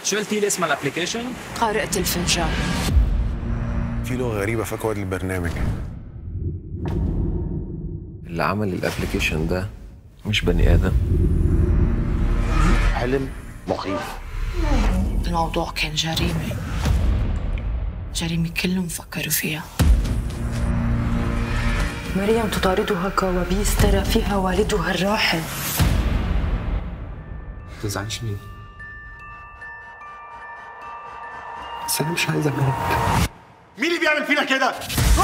شو قلتي لي اسم الابلكيشن؟ قارئة الفنجان في لغه غريبه في اكواد البرنامج اللي عمل الابلكيشن ده مش بني ادم حلم مخيف الموضوع كان جريمة جريمة كلهم فكروا فيها مريم تطاردها كوابيس ترى فيها والدها الراحل تزعلش مني بس انا مش عايز اموت مين اللي بيعمل فينا كده؟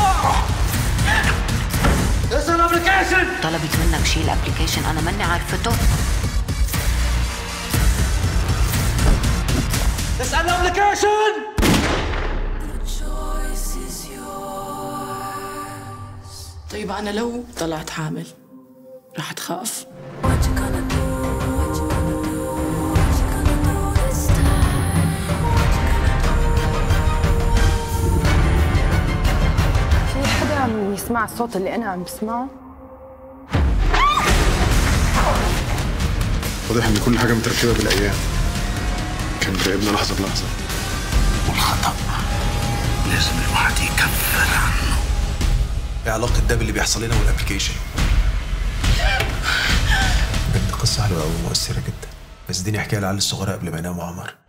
طلبت منك شيء الابلكيشن انا ماني عارفته طيب أنا لو طلعت حامل رح تخاف في حدا عم يسمع الصوت اللي انا عم بسمعه واضح ان كل حاجه مترتبه بالايام كان بيراقبنا لحظه بلحظه والخطأ لازم الواحد يكفر عنه ايه علاقة ده باللي بيحصل لنا والابلكيشن؟ بجد قصة حلوة أوي ومؤثرة جدا بس اديني احكيها للعيال الصغيرة قبل ما يناموا عمر